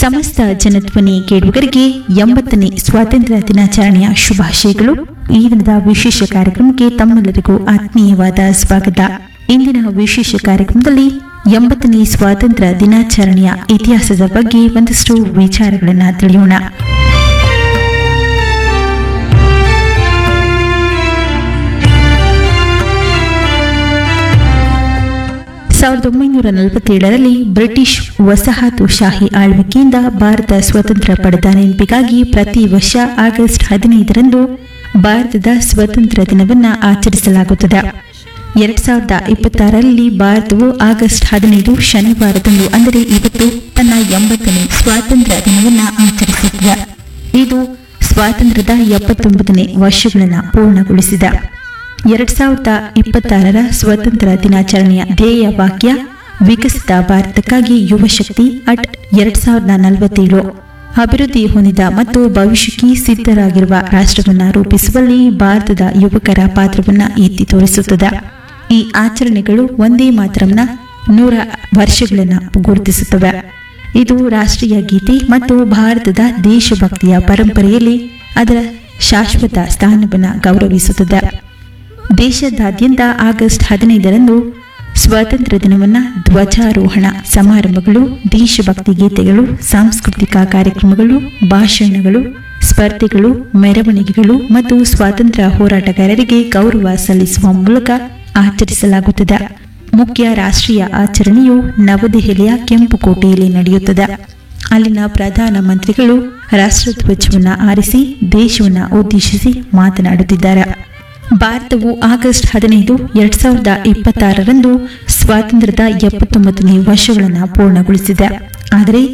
ಸಮಸ್ತ ಜನಧ್ವನಿ ಕೇಳುಗರಿಗೆ ಎಂಬತ್ತನೇ ಸ್ವಾತಂತ್ರ್ಯ ದಿನಾಚರಣೆಯ ಶುಭಾಶಯಗಳು ಈ ದಿನದ ವಿಶೇಷ ಕಾರ್ಯಕ್ರಮಕ್ಕೆ ತಮ್ಮೆಲ್ಲರಿಗೂ ಆತ್ಮೀಯವಾದ ಸ್ವಾಗತ ಇಂದಿನ ವಿಶೇಷ ಕಾರ್ಯಕ್ರಮದಲ್ಲಿ ಎಂಬತ್ತನೇ ಸ್ವಾತಂತ್ರ್ಯ ದಿನಾಚರಣೆಯ ಇತಿಹಾಸದ ಬಗ್ಗೆ ಒಂದಷ್ಟು ವಿಚಾರಗಳನ್ನು ತಿಳಿಯೋಣ ಸಾವಿರದ ಒಂಬೈನೂರ ನಲವತ್ತೇಳರಲ್ಲಿ ಬ್ರಿಟಿಷ್ ವಸಾಹತುಶಾಹಿ ಆಳ್ವಿಕೆಯಿಂದ ಭಾರತ ಸ್ವತಂತ್ರ ಪಡೆದ ನೆನಪಿಗಾಗಿ ಪ್ರತಿ ವರ್ಷ ಆಗಸ್ಟ್ ಹದಿನೈದರಂದು ಭಾರತದ ಸ್ವಾತಂತ್ರ್ಯ ದಿನವನ್ನು ಆಚರಿಸಲಾಗುತ್ತದೆ ಎರಡ್ ಸಾವಿರದ ಇಪ್ಪತ್ತಾರರಲ್ಲಿ ಭಾರತವು ಆಗಸ್ಟ್ ಹದಿನೈದು ಶನಿವಾರದಂದು ಅಂದರೆ ಇವತ್ತು ತನ್ನ ಎಂಬತ್ತನೇ ಸ್ವಾತಂತ್ರ್ಯ ದಿನವನ್ನು ಆಚರಿಸುತ್ತದೆ ಇದು ಸ್ವಾತಂತ್ರ್ಯದ ಎಪ್ಪತ್ತೊಂಬತ್ತನೇ ವರ್ಷಗಳನ್ನು ಪೂರ್ಣಗೊಳಿಸಿದೆ ಎರಡ್ ಸಾವಿರದ ಇಪ್ಪತ್ತಾರರ ಸ್ವತಂತ್ರ ದಿನಾಚರಣೆಯ ಧ್ಯೇಯ ವಾಕ್ಯ ವಿಕಸಿತ ಭಾರತಕ್ಕಾಗಿ ಯುವ ಶಕ್ತಿ ಅಟ್ ಎರಡ್ ಸಾವಿರದ ನಲವತ್ತೇಳು ಅಭಿವೃದ್ಧಿ ಹೊಂದಿದ ಮತ್ತು ಭವಿಷ್ಯಕ್ಕೆ ಸಿದ್ಧರಾಗಿರುವ ರಾಷ್ಟ್ರವನ್ನು ರೂಪಿಸುವಲ್ಲಿ ಭಾರತದ ಯುವಕರ ಪಾತ್ರವನ್ನು ಎತ್ತಿ ತೋರಿಸುತ್ತದೆ ಈ ಆಚರಣೆಗಳು ಒಂದೇ ಮಾತ್ರಂನ ನೂರ ವರ್ಷಗಳನ್ನು ಗುರುತಿಸುತ್ತವೆ ಇದು ರಾಷ್ಟ್ರೀಯ ಗೀತೆ ಮತ್ತು ಭಾರತದ ದೇಶಭಕ್ತಿಯ ಪರಂಪರೆಯಲ್ಲಿ ಅದರ ಶಾಶ್ವತ ಸ್ಥಾನವನ್ನು ಗೌರವಿಸುತ್ತದೆ ದೇಶದಾದ್ಯಂತ ಆಗಸ್ಟ್ ಹದಿನೈದರಂದು ಸ್ವಾತಂತ್ರ್ಯ ದಿನವನ್ನು ಧ್ವಜಾರೋಹಣ ಸಮಾರಂಭಗಳು ದೇಶಭಕ್ತಿ ಗೀತೆಗಳು ಸಾಂಸ್ಕೃತಿಕ ಕಾರ್ಯಕ್ರಮಗಳು ಭಾಷಣಗಳು ಸ್ಪರ್ಧೆಗಳು ಮೆರವಣಿಗೆಗಳು ಮತ್ತು ಸ್ವಾತಂತ್ರ್ಯ ಹೋರಾಟಗಾರರಿಗೆ ಗೌರವ ಸಲ್ಲಿಸುವ ಮೂಲಕ ಆಚರಿಸಲಾಗುತ್ತದೆ ಮುಖ್ಯ ರಾಷ್ಟ್ರೀಯ ಆಚರಣೆಯು ನವದೆಹಲಿಯ ಕೆಂಪುಕೋಟೆಯಲ್ಲಿ ನಡೆಯುತ್ತದೆ ಅಲ್ಲಿನ ಪ್ರಧಾನ ಮಂತ್ರಿಗಳು ರಾಷ್ಟ್ರಧ್ವಜವನ್ನು ಆರಿಸಿ ದೇಶವನ್ನು ಉದ್ದೇಶಿಸಿ ಮಾತನಾಡುತ್ತಿದ್ದಾರೆ ಭಾರತವು ಆಗಸ್ಟ್ ಹದಿನೈದು ಎರಡ್ ಸಾವಿರದ ಇಪ್ಪತ್ತಾರರಂದು ಸ್ವಾತಂತ್ರ್ಯದ ಎಪ್ಪತ್ತೊಂಬತ್ತನೇ ವರ್ಷಗಳನ್ನು ಪೂರ್ಣಗೊಳಿಸಿದೆ ಆದರೆ